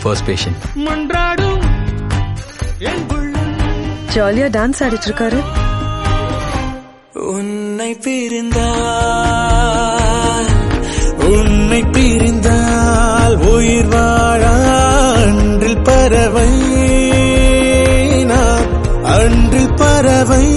first patient மன்றாடும் என் உள்ளம் ஜாலியா டான்ஸ் ஆடிட்டு இருக்காரு உன்னை பிரிந்தால் உன்னை பிரிந்தால் உயிர் வாழ அன்றில் பறவை நான் அன்றில் பறவை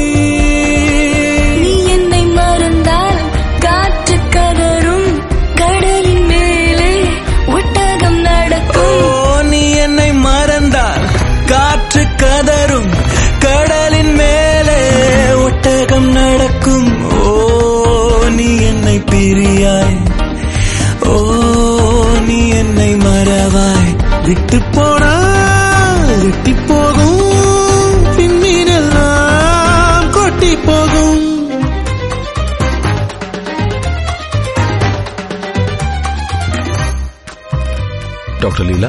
நீ என்னை மறந்தால் காற்று கதரும் கடலின் மேலே ஒட்டகம் ஓ நடக்கும் நீ என்னை மறந்தால் காற்று கதரும் கடலின் மேலே ஒட்டகம் நடக்கும் ஓ நீ என்னை பிரியாய் ஓ நீ என்னை மறவாய் விட்டு போனால் விட்டு போகும் பின்மீனெல்லாம் கொட்டி போகும் டாக்டர் லீலா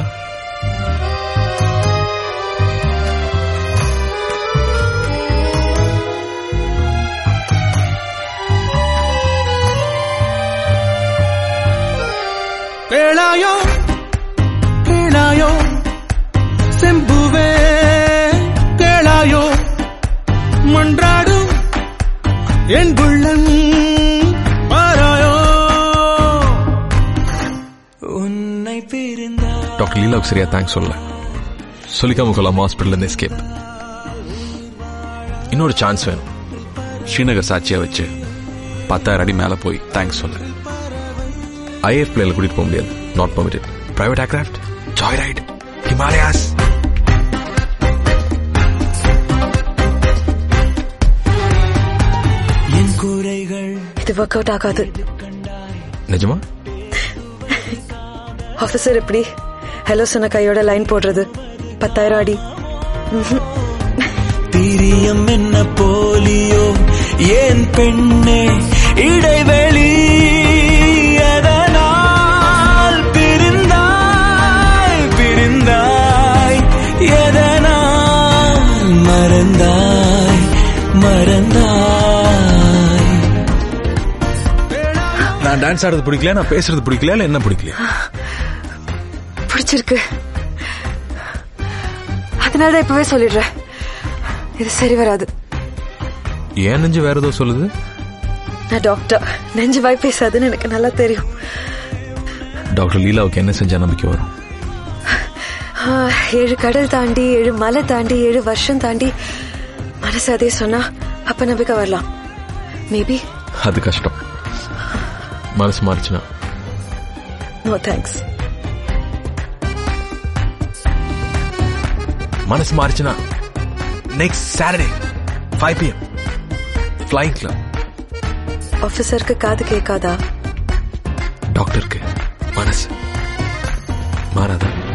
கேளாயோ கேளாயோ செம்புவே கேளாயோ மன்றாடும் என் புள்ளன் பாராயோ உன்னை பிரிந்தா டாக்டர் லீலாவுக்கு சரியா தேங்க்ஸ் சொல்லல சொல்லிக்காம கொள்ளாம ஹாஸ்பிட்டல் இருந்து எஸ்கேப் இன்னொரு சான்ஸ் வேணும் ஸ்ரீநகர் சாட்சியா வச்சு பத்தாயிரம் அடி மேல போய் தேங்க்ஸ் சொல்லு ஐஎஃப் பிளேல கூட்டிட்டு போக முடியாது not permitted private aircraft joy ride Himalayas என் குறைகள் இது ஒர்க் அவுட் ஆகாது நிஜமா ஆபீசர் எப்படி ஹலோ சொன்ன கையோட லைன் போடுறது பத்தாயிரம் அடி பிரியம் என்ன போலியோ ஏன் பெண்ணே இடைவெளி எதனால் பிரிந்தாய் பிரிந்தாய் எதனால் மறந்தாய் மறந்தாய் நான் டான்ஸ் ஆடுறது பிடிக்கல நான் பேசுறது பிடிக்கல இல்ல என்ன பிடிக்கல பிடிச்சிருக்கு அதனாலதான் இப்பவே சொல்லிடுறேன் இது சரி வராது ஏன் நெஞ்சு வேற ஏதோ சொல்லுது நான் டாக்டர் நெஞ்சு வாய் பேசாதுன்னு எனக்கு நல்லா தெரியும் டாக்டர் லீலாவுக்கு என்ன செஞ்சா நம்பிக்கை வரும் ஆ, ஏழு கடல் தாண்டி ஏழு மலை தாண்டி ஏழு வருஷம் தாண்டி மனசு அதே சொன்னா அப்ப நம்பிக்கை வரலாம் மேபி அது கஷ்டம் மனசு மாறிச்சுன்னா நோ தேங்க்ஸ் மனசு மாறிச்சுன்னா next Saturday five PM flying club ஆபீசருக்கு காது கேட்காதா டாக்டருக்கு மனசு மாறாதா